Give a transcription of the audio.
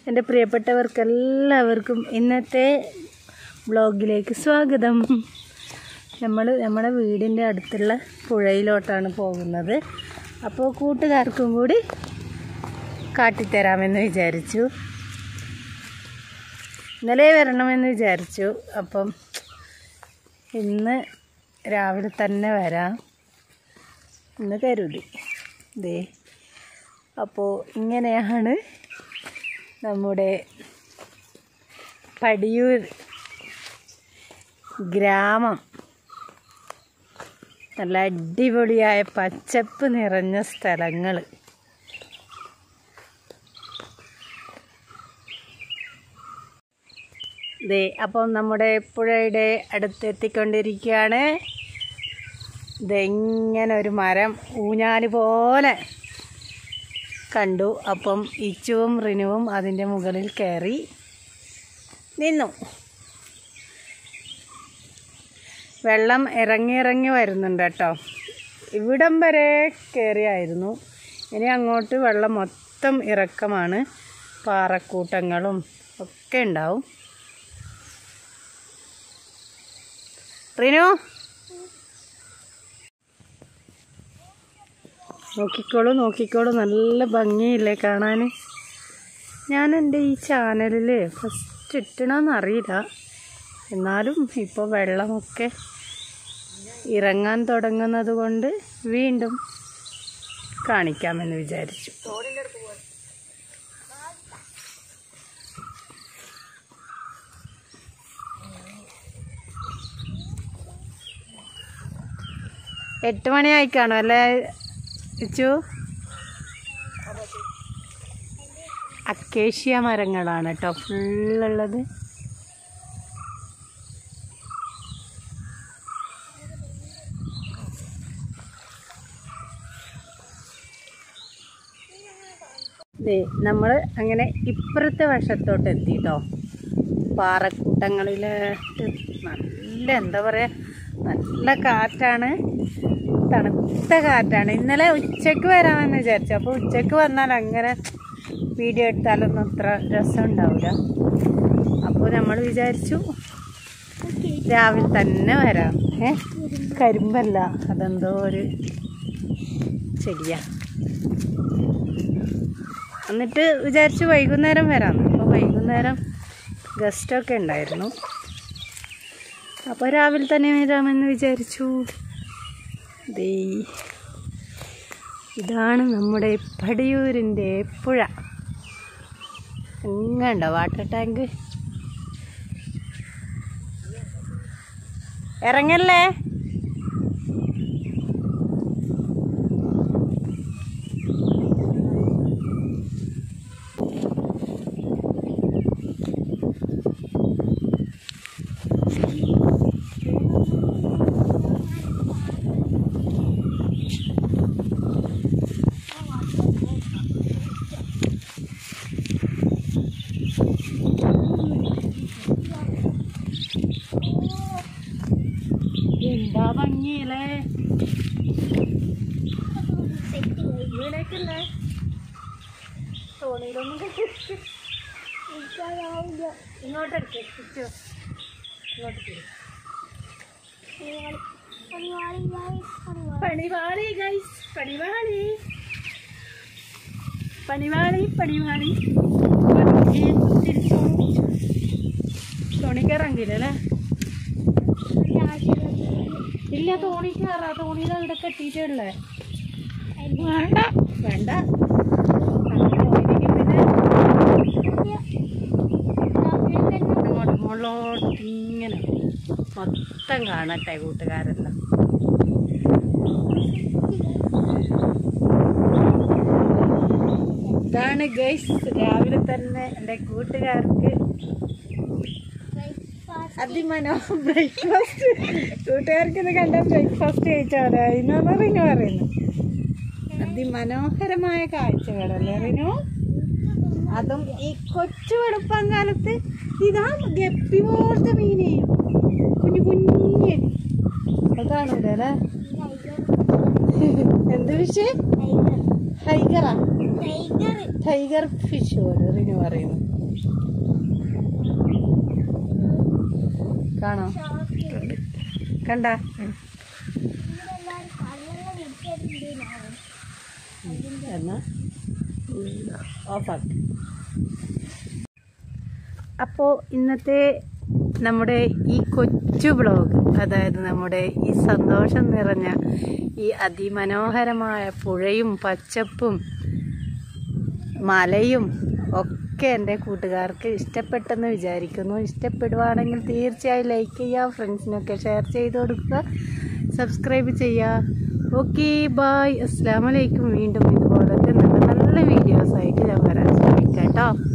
എൻ്റെ പ്രിയപ്പെട്ടവർക്കെല്ലാവർക്കും ഇന്നത്തെ വ്ളോഗിലേക്ക് സ്വാഗതം നമ്മൾ നമ്മുടെ വീടിൻ്റെ അടുത്തുള്ള പുഴയിലോട്ടാണ് പോകുന്നത് അപ്പോൾ കൂട്ടുകാർക്കും കൂടി കാട്ടിത്തരാമെന്ന് വിചാരിച്ചു ഇന്നലെ വരണമെന്ന് വിചാരിച്ചു അപ്പം ഇന്ന് രാവിലെ തന്നെ വരാം ഇന്ന് കരുതി ദേ അപ്പോൾ ഇങ്ങനെയാണ് നമ്മുടെ പടിയൂർ ഗ്രാമം നല്ല അടിപൊളിയായ പച്ചപ്പ് നിറഞ്ഞ സ്ഥലങ്ങൾ ദേ അപ്പം നമ്മുടെ പുഴയുടെ അടുത്ത് എത്തിക്കൊണ്ടിരിക്കുകയാണ് ഇതെങ്ങനെ ഒരു മരം ഊഞ്ഞാല് പോലെ കണ്ടു അപ്പം ഇച്ചുവും റിനുവും അതിൻ്റെ മുകളിൽ കയറി നിന്നു വെള്ളം ഇറങ്ങി ഇറങ്ങി വരുന്നുണ്ട് കേട്ടോ ഇവിടം വരെ കയറിയായിരുന്നു ഇനി അങ്ങോട്ട് വെള്ളം മൊത്തം ഇറക്കമാണ് പാറക്കൂട്ടങ്ങളും ഒക്കെ ഉണ്ടാവും റിനു നോക്കിക്കോളൂ നോക്കിക്കോളൂ നല്ല ഭംഗിയില്ലേ കാണാൻ ഞാൻ എൻ്റെ ഈ ചാനലിൽ ഫസ്റ്റ് ഇട്ടണമെന്ന് അറിയില്ല എന്നാലും ഇപ്പോൾ വെള്ളമൊക്കെ ഇറങ്ങാൻ തുടങ്ങുന്നത് കൊണ്ട് വീണ്ടും കാണിക്കാമെന്ന് വിചാരിച്ചു എട്ട് മണിയായി കാണും അല്ലേ ഇച്ചു അക്കേഷ്യ മരങ്ങളാണ് കേട്ടോ ഫുള്ളുള്ളത് നമ്മൾ അങ്ങനെ ഇപ്പുറത്തെ വശത്തോട്ട് എത്തി കേട്ടോ പാറക്കൂട്ടങ്ങളിലായിട്ട് നല്ല എന്താ പറയുക നല്ല കാറ്റാണ് തണുത്ത കാറ്റാണ് ഇന്നലെ ഉച്ചയ്ക്ക് വരാമെന്ന് വിചാരിച്ചു അപ്പോൾ ഉച്ചയ്ക്ക് വന്നാൽ അങ്ങനെ വീഡിയോ എടുത്താലൊന്നും അത്ര രസം ഉണ്ടാവില്ല അപ്പോൾ നമ്മൾ വിചാരിച്ചു രാവിലെ തന്നെ വരാം ഏ കരിമ്പല്ല അതെന്തോ ഒരു ചെടിയാ എന്നിട്ട് വിചാരിച്ചു വൈകുന്നേരം വരാം അപ്പോൾ വൈകുന്നേരം ഗസ്റ്റൊക്കെ ഉണ്ടായിരുന്നു അപ്പോൾ രാവിലെ തന്നെ വരാമെന്ന് വിചാരിച്ചു ദേ ഇതാണ് നമ്മുടെ പടിയൂരിൻ്റെ പുഴ എങ്ങണ്ട വാട്ടർ ടാങ്ക് ഇറങ്ങല്ലേ എന്താ ഭംഗിയല്ലേ വീണേക്കല്ലേ തോണിയിലൊന്നും കെട്ടി ഇങ്ങോട്ട് എടുക്കോ ഇങ്ങോട്ട് പണിവാളി ഗൈസ് പണിവാളി പണിവാളി പണിവാളി തോണി കയറാങ്കില്ലല്ലേ ഇല്ല തോണി കയറാ തോണിയിൽ അവിടെ കെട്ടിയിട്ടുള്ളേ വേണ്ട വേണ്ട പിന്നെ അങ്ങോട്ട് മുകളിലോട്ട് ഇങ്ങനെ മൊത്തം കാണട്ടെ കൂട്ടുകാരെല്ലാം ഇതാണ് ഗൈസ് രാവിലെ തന്നെ എൻ്റെ കൂട്ടുകാർക്ക് അതിമനോ ബ്രേക്ക്ഫാസ്റ്റ് കൂട്ടുകാർക്ക് ഇത് കണ്ട ബ്രേക്ക്ഫാസ്റ്റ് കഴിച്ചാലേ ഇന്നാണ് റിനു പറയുന്നത് അതിമനോഹരമായ കാഴ്ചകളല്ലേ റിനു അതും ഈ കൊച്ചു വെളുപ്പം കാലത്ത് ഇതാ ഗപ്പി പോലത്തെ മീന് കുഞ്ഞു കുഞ്ഞ് അത് കാണൂലേ എന്ത് വിഷയം ഹൈഗറാ ടൈഗർ ടൈഗർ ഫിഷ് പോലെ റിനു പറയുന്നു കാണോ കണ്ട എന്നാ ഓഫാക്കി അപ്പോൾ ഇന്നത്തെ നമ്മുടെ ഈ കൊച്ചു ബ്ലോഗ് അതായത് നമ്മുടെ ഈ സന്തോഷം നിറഞ്ഞ ഈ അതിമനോഹരമായ പുഴയും പച്ചപ്പും മലയും ഒക്കെ എൻ്റെ കൂട്ടുകാർക്ക് ഇഷ്ടപ്പെട്ടെന്ന് വിചാരിക്കുന്നു ഇഷ്ടപ്പെടുവാണെങ്കിൽ തീർച്ചയായും ലൈക്ക് ചെയ്യുക ഫ്രണ്ട്സിനൊക്കെ ഷെയർ ചെയ്ത് കൊടുക്കുക സബ്സ്ക്രൈബ് ചെയ്യുക ഓക്കെ ബായ് അസ്സാം വലൈക്കും വീണ്ടും ഇതുപോലത്തെ നല്ല നല്ല വീഡിയോസായിട്ട് ഞാൻ വരാൻ ശ്രമിക്കാം കേട്ടോ